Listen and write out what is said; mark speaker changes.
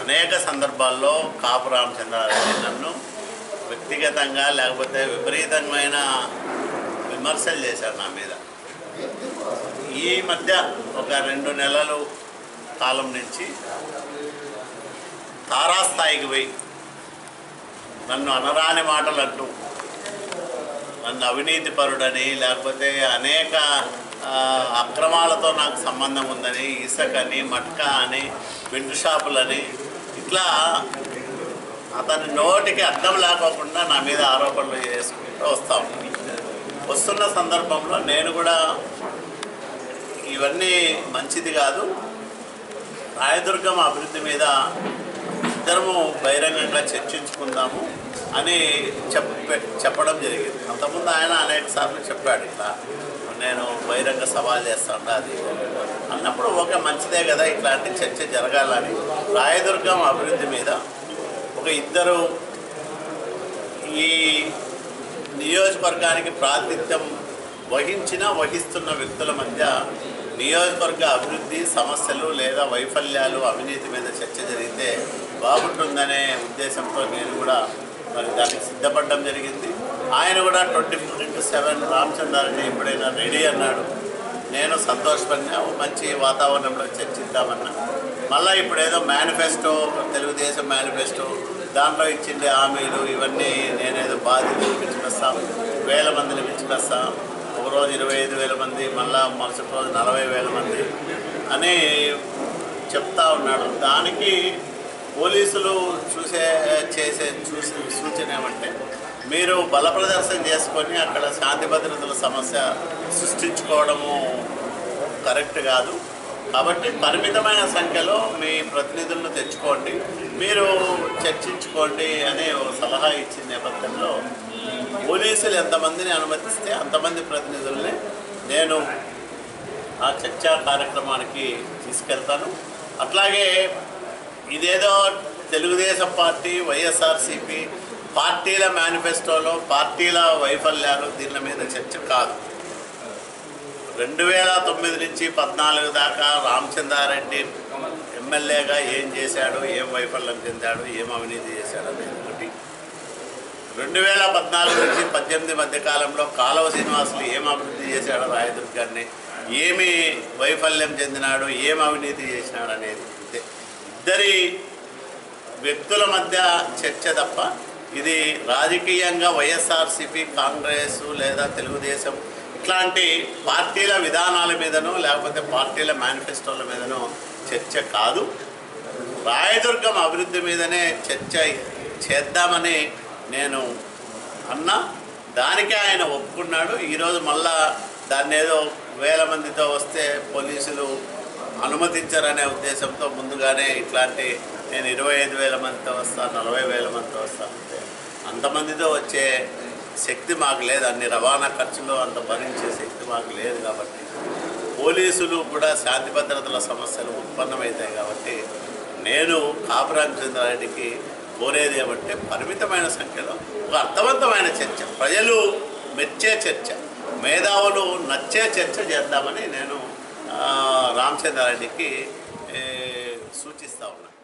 Speaker 1: అనేక సందర్భాల్లో కాపు రామచంద్రారెడ్డి నన్ను వ్యక్తిగతంగా లేకపోతే విపరీతమైన విమర్శలు చేశారు నా మీద ఈ మధ్య ఒక రెండు నెలలు కాలం నుంచి తారాస్థాయికి పోయి నన్ను అనరాని మాటలు అంటూ నన్ను అవినీతి పరుడని లేకపోతే అనేక ఆ, అక్రమాలతో నాకు సంబంధం ఉందని ఇసుకని మట్కా అని విండు షాపులని ఇట్లా అతని నోటికి అర్థం లేకోకుండా నా మీద ఆరోపణలు చేసుకుంటూ వస్తా ఉన్నాను వస్తున్న సందర్భంలో నేను కూడా ఇవన్నీ మంచిది కాదు రాయదుర్గం అభివృద్ధి మీద ఇద్దరము బహిరంగంగా చర్చించుకుందాము అని చెప్ప చెప్పడం జరిగింది అంతకుముందు ఆయన అనేక సార్లు చెప్పాడు ఇట్లా నేను బహిరంగ సవాల్ చేస్తాను అది ఇది అని. అన్నప్పుడు ఓకే మంచిదే కదా ఇట్లాంటి చర్చ జరగాలని రాయదుర్గం అభివృద్ధి మీద ఒక ఇద్దరు ఈ నియోజకవర్గానికి ప్రాతినిధ్యం వహించిన వహిస్తున్న వ్యక్తుల మధ్య నియోజకవర్గ అభివృద్ధి సమస్యలు లేదా వైఫల్యాలు అవినీతి మీద చర్చ జరిగితే బాగుంటుందనే ఉద్దేశంతో నేను కూడా మరి దానికి సిద్ధపడడం జరిగింది ఆయన కూడా twenty four into seven Ramachandrareddy ఎప్పుడైనా రెడీ అన్నాడు నేను సంతోషపడినా ఓ మంచి వాతావరణంలో చర్చిద్దామన్నా మళ్ళీ ఇప్పుడు ఏదో మేనిఫెస్టో తెలుగుదేశం మేనిఫెస్టో దాంట్లో ఇచ్చిండే హామీలు ఇవన్నీ నేనేదో బాధ్యతలు పిలుచుకొస్తాం వేల మందిని పిలుచుకొస్తాం ఒక రోజు ఇరవై ఐదు వేల మంది మళ్ళా మరుసటి రోజు నలభై వేల మంది అని చెప్తా ఉన్నాడు దానికి పోలీసులు చూసే చేసే చూసే సూచన ఏమంటే మీరు బల ప్రదర్శన చేసుకొని అక్కడ శాంతి భద్రతల సమస్య సృష్టించుకోవడము కరెక్ట్ కాదు కాబట్టి పరిమితమైన సంఖ్యలో మీ ప్రతినిధులను తెచ్చుకోండి మీరు చర్చించుకోండి అనే ఒక సలహా ఇచ్చిన నేపథ్యంలో పోలీసులు ఎంతమందిని అనుమతిస్తే అంతమంది ప్రతినిధుల్ని నేను ఆ చర్చా కార్యక్రమానికి తీసుకెళ్తాను అట్లాగే ఇదేదో తెలుగుదేశం పార్టీ వైఎస్ఆర్సీపీ పార్టీల మేనిఫెస్టోలో పార్టీల వైఫల్యాలు దీని మీద చర్చ కాదు రెండు వేల తొమ్మిది నుంచి పద్నాలుగు దాకా రామచంద్రారెడ్డి ఎమ్మెల్యేగా ఏం చేశాడు ఏం వైఫల్యం చెందాడు ఏం అవినీతి చేశాడు అనేది ఒకటి రెండు వేల పద్నాలుగు నుంచి పద్దెనిమిది మధ్య కాలంలో కాలువ శ్రీనివాసులు ఏం అభివృద్ధి చేశాడో రాయదుర్గాన్ని ఏమి వైఫల్యం చెందినాడు ఏం అవినీతి చేసినాడు అనేది ఇదే. ఇద్దరి వ్యక్తుల మధ్య చర్చ తప్ప ఇది రాజకీయంగా వైఎస్ఆర్సీపీ కాంగ్రెస్ లేదా తెలుగుదేశం ఇట్లాంటి పార్టీల విధానాల మీదనో లేకపోతే పార్టీల మేనిఫెస్టోల మీదనో చర్చ కాదు రాయదుర్గం అభివృద్ధి మీదనే చర్చ చేద్దామని నేను అన్నా దానికే ఆయన ఒప్పుకున్నాడు ఈరోజు మళ్ళా దాన్ని ఏదో వేల మందితో వస్తే పోలీసులు అనుమతించారనే ఉద్దేశంతో ముందుగానే ఇట్లాంటి నేను ఇరవై ఐదు వేల మందితో వస్తాను నలభై వేల మందితో వస్తాను అంటే అంతమందితో వచ్చే శక్తి మాకు లేదు అన్ని రవాణా ఖర్చులు అంత భరించే శక్తి మాకు లేదు కాబట్టి పోలీసులు కూడా శాంతి భద్రతల సమస్యలు ఉత్పన్నమవుతాయి కాబట్టి నేను కాపురామచంద్రారెడ్డికి కోరేది ఏమంటే పరిమితమైన సంఖ్యలో ఒక అర్థవంతమైన చర్చ ప్రజలు మెచ్చే చర్చ మేధావులు నచ్చే చర్చ చేద్దామని నేను ఆ, రామచంద్రారెడ్డికి ఏ, సూచిస్తా ఉన్నాను